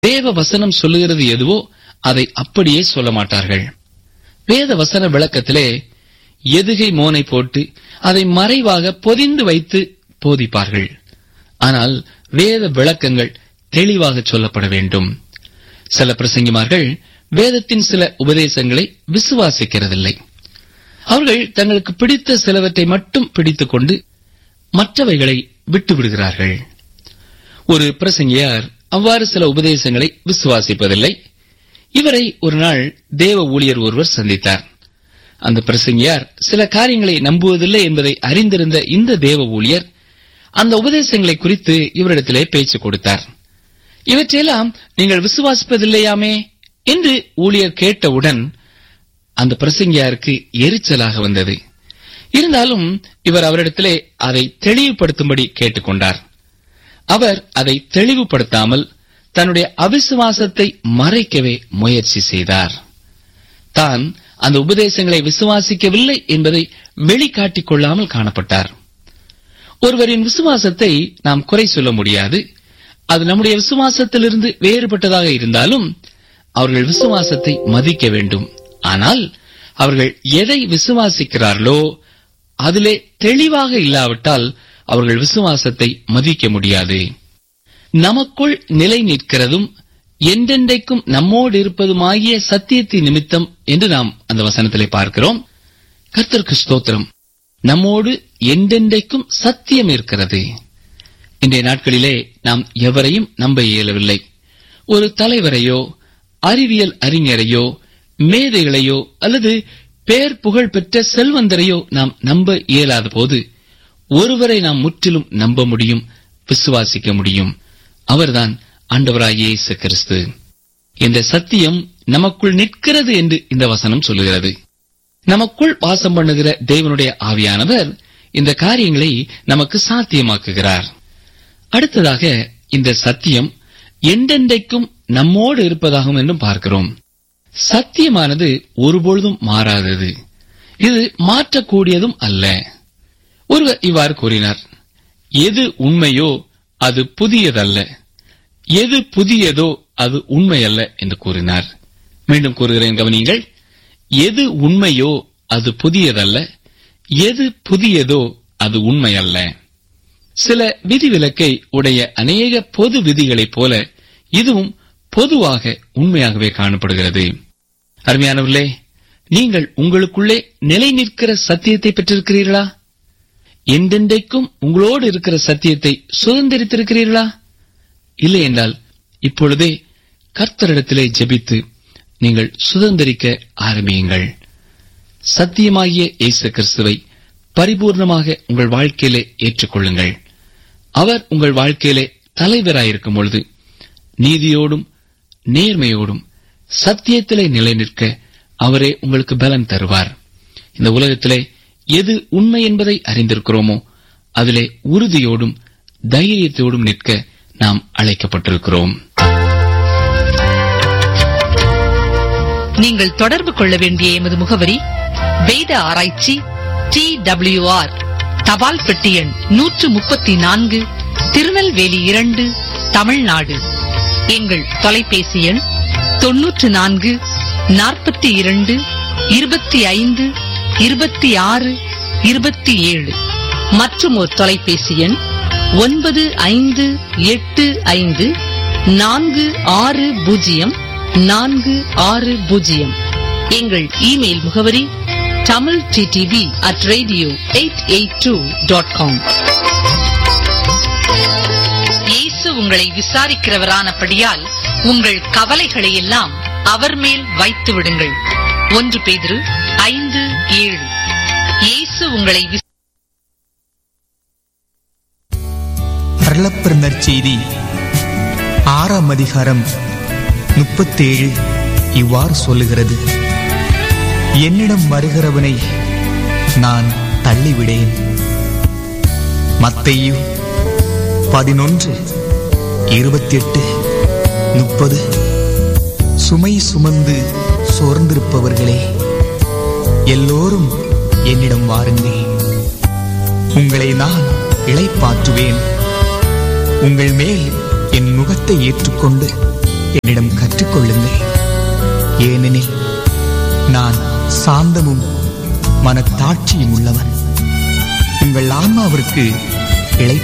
தேவ வசனம் சொல்லுகிறது எதுவோ அதை அப்படியே சொல்ல மாட்டார்கள் வேத வசன விளக்கத்திலே எதுகை மோனை போட்டு அதை மறைவாக பொதிந்து வைத்து போதிப்பார்கள் ஆனால் வேத விளக்கங்கள் தெளிவாக சொல்லப்பட வேண்டும் சில பிரசங்கிமார்கள் வேதத்தின் சில உபதேசங்களை விசுவாசிக்கிறதில்லை அவர்கள் தங்களுக்கு பிடித்த சிலவற்றை மட்டும் பிடித்துக் கொண்டு மற்றவைகளை விட்டு விடுகிறார்கள் ஒரு பிரசங்கியார் அவ்வாறு சில உபதேசங்களை விசுவாசிப்பதில்லை இவரை ஒரு நாள் தேவ ஊழியர் ஒருவர் சந்தித்தார் அந்த பிரசங்கியார் சில காரியங்களை நம்புவதில்லை என்பதை அறிந்திருந்த இந்த தேவ ஊழியர் அந்த உபதேசங்களை குறித்து இவரிடத்திலே பேச்சு கொடுத்தார் இவற்றையெல்லாம் நீங்கள் விசுவாசிப்பதில்லையாமே என்று ஊழியர் கேட்டவுடன் அந்த பிரசங்கியாருக்கு எரிச்சலாக வந்தது இருந்தாலும் இவர் அவரிடத்திலே அதை தெளிவுபடுத்தும்படி கேட்டுக்கொண்டார் அவர் அதை தெளிவுபடுத்தாமல் தன்னுடைய அவிசுவாசத்தை மறைக்கவே முயற்சி செய்தார் தான் அந்த உபதேசங்களை விசுவாசிக்கவில்லை என்பதை வெளிக்காட்டிக் கொள்ளாமல் காணப்பட்டார் ஒருவரின் விசுவாசத்தை நாம் குறை சொல்ல முடியாது அது நம்முடைய விசுவாசத்திலிருந்து வேறுபட்டதாக இருந்தாலும் அவர்கள் விசுவாசத்தை மதிக்க வேண்டும் ஆனால் அவர்கள் எதை விசுவாசிக்கிறார்களோ அதிலே தெளிவாக இல்லாவிட்டால் அவர்கள் விசுவாசத்தை மதிக்க முடியாது நமக்குள் நிலை நிற்கிறதும் என்றென்றைக்கும் நம்மோடு இருப்பதுமாகிய சத்தியத்தின் நிமித்தம் என்று நாம் அந்த வசனத்திலே பார்க்கிறோம் கர்த்தருக்கு ஸ்தோத்திரம் நம்மோடு என்றென்றைக்கும் சத்தியம் இருக்கிறது இன்றைய நாட்களிலே நாம் எவரையும் நம்ப இயலவில்லை ஒரு தலைவரையோ அறிவியல் அறிஞரையோ மேதைகளையோ அல்லது பேர் புகழ் பெற்ற செல்வந்தரையோ நாம் நம்ப இயலாத போது ஒருவரை நாம் முற்றிலும் நம்ப முடியும் விசுவாசிக்க முடியும் அவர்தான் ஆண்டவராகிய இயேசு கிறிஸ்து இந்த சத்தியம் நமக்குள் நிற்கிறது என்று இந்த வசனம் சொல்லுகிறது நமக்குள் வாசம் பண்ணுகிற தேவனுடைய ஆவியானவர் இந்த காரியங்களை நமக்கு சாத்தியமாக்குகிறார் அடுத்ததாக இந்த சத்தியம் என்றென்றைக்கும் நம்மோடு இருப்பதாகும் என்றும் பார்க்கிறோம் சத்தியமானது ஒருபொழுதும் மாறாதது இது மாற்றக்கூடியதும் அல்ல ஒருவர் இவ்வாறு கூறினார் எது உண்மையோ அது புதியதல்ல எது புதியதோ அது உண்மையல்ல என்று கூறினார் மீண்டும் கூறுகிறேன் கவனியுங்கள் எது உண்மையோ அது புதியதல்ல எது புதியதோ அது உண்மையல்ல சில விதிவிலக்கை உடைய அநேக பொது விதிகளைப் போல இதுவும் பொதுவாக உண்மையாகவே காணப்படுகிறது அருமையானவர்களே நீங்கள் உங்களுக்குள்ளே நிலை நிற்கிற சத்தியத்தை பெற்றிருக்கிறீர்களா என்றென்றைக்கும் உங்களோடு இருக்கிற சத்தியத்தை சுதந்திரித்திருக்கிறீர்களா இல்லை என்றால் இப்பொழுதே கர்த்தரிடத்திலே ஜெபித்து நீங்கள் சுதந்திரிக்க ஆரம்பியுங்கள் சத்தியமாகிய இயேசு கிறிஸ்துவை பரிபூர்ணமாக உங்கள் வாழ்க்கையிலே ஏற்றுக்கொள்ளுங்கள் அவர் உங்கள் வாழ்க்கையிலே தலைவராயிருக்கும் பொழுது நீதியோடும் நேர்மையோடும் சத்தியத்திலே நிலை நிற்க அவரே உங்களுக்கு பலன் தருவார் இந்த உலகத்திலே எது உண்மை என்பதை அறிந்திருக்கிறோமோ அதிலே உறுதியோடும் தைரியத்தோடும் நிற்க நாம் அழைக்கப்பட்டிருக்கிறோம் நீங்கள் தொடர்பு கொள்ள வேண்டிய எமது முகவரி வேத ஆராய்ச்சி டி ஆர் தபால் பெட்டி எண் நூற்று முப்பத்தி நான்கு திருநெல்வேலி இரண்டு தமிழ்நாடு எங்கள் தொலைபேசி எண் தொன்னூற்று நான்கு நாற்பத்தி இரண்டு இருபத்தி ஐந்து இருபத்தி ஆறு இருபத்தி ஏழு மற்றும் ஒரு தொலைபேசி எண் ஒன்பது ஐந்து எட்டு ஐந்து நான்கு ஆறு பூஜ்ஜியம் நான்கு ஆறு பூஜ்ஜியம் எங்கள் இமெயில் முகவரி Tamil TTV at radio eight eight two dot com இயேசு உங்களை விசாரிக்கிறவரானபடியால் உங்கள் கவலைகளை எல்லாம் அவர் மேல் வைத்து விடுங்கள் ஒன்று பேதுரு ஐந்து ஏழு இயேசு உங்களை விசா- அருளப்பர் நற்செய்தி ஆறாம் அதிகாரம் முப்பத்தேழு இவ்வாறு சொல்லுகிறது என்னிடம் வருகிறவனை நான் தள்ளிவிடேன் மத்தையு பதினொன்று இருபத்தெட்டு முப்பது சுமை சுமந்து சோர்ந்திருப்பவர்களே எல்லோரும் என்னிடம் வாருங்கள் உங்களை நான் இளைப்பாற்றுவேன் உங்கள் மேல் என் நுகத்தை ஏற்றுக்கொண்டு என்னிடம் கற்றுக்கொள்ளுங்கள் ஏனெனில் நான் சாந்தமும் மனத்தாட்சியும் உள்ளவன் உங்கள் ஆன்மாவிற்கு இளை